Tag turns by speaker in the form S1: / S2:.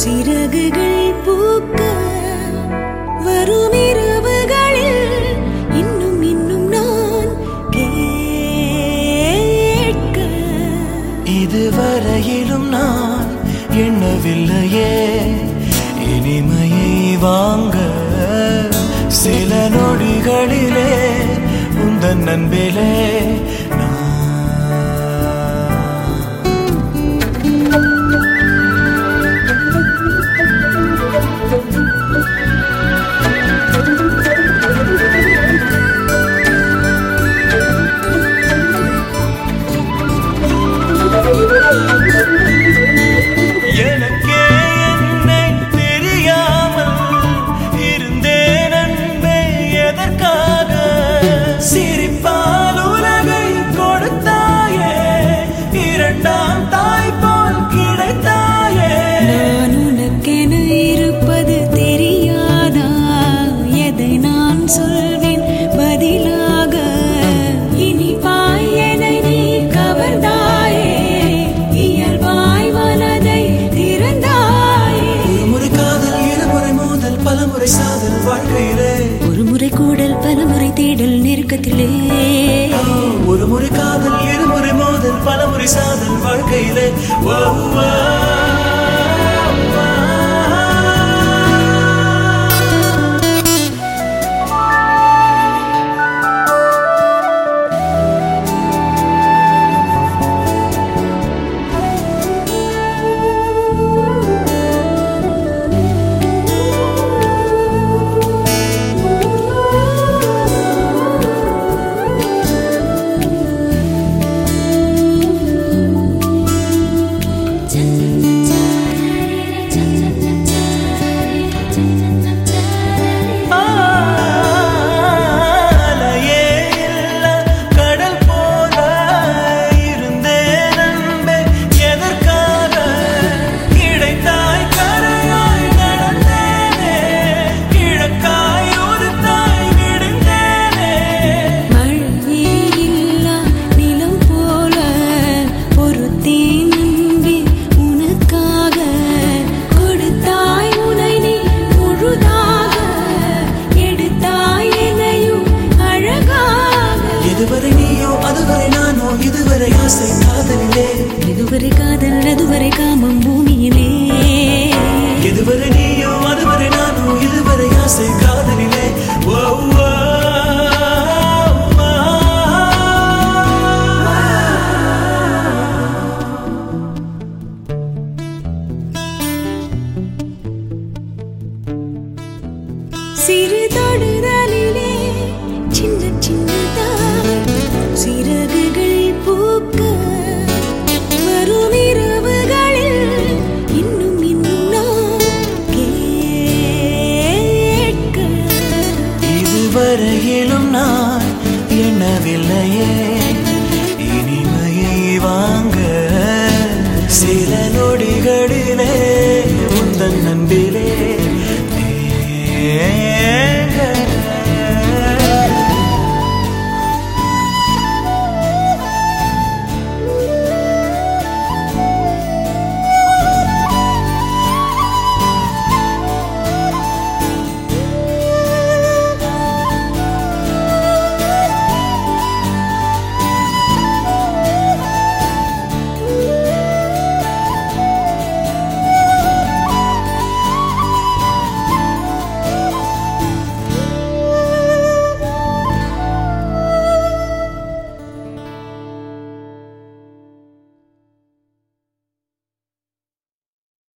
S1: சிறகுகள் பூக்க வரும் இரவுகளில் இன்னும் இன்னும் நான் கேட்க
S2: இதுவரையிலும் நான் எண்ணவில்லையே இனிமையை வாங்க சில நொடிகளிலே உந்தன் நண்பிலே நான் எனக்கே என்னை தெரியாமல் இருந்தேன் அன்பே எதற்காக சிரிப்பால் உலகை கொடுத்தாயே இரண்டாம் தாய் போல் கிடைத்தாயே
S1: நான் உனக்கென இருப்பது தெரியாதா எதை நான் சொல்வேன் பதிலாக இனிப்பாய் என்னை நீ கவர்ந்தாயே இயல்பாய் மனதை திறந்தாயே
S2: ஒரு முறை காதல் இருமுறை மோதல் பலமுறை சாதல் வாழ்க்கையிலே
S1: ஒரு முறை கூடல் பலமுறை தேடல் நெருக்கத்திலே
S2: ஒரு முறை காதல் இருமுறை மோதல் பலமுறை சாதல் வாழ்க்கையிலே ஓ, ஓ, அலையே இல்ல கடல் போல இருந்தேன் அன்பே எதற்காக கிடைத்தாய் கரையாய் நடந்தேனே கிழக்காய் ஒரு தாய் விடுந்தேனே
S1: மழையே இல்லா நிலம் போல பொறுத்தேன் அன்பே உனக்காக கொடுத்தாய் உனை நீ முழுதாக எடுத்தாய் என்னையும் அழகாக
S2: இதுவரை நீயோ அதுவரை நானோ இதுவரை ஆசை காதலி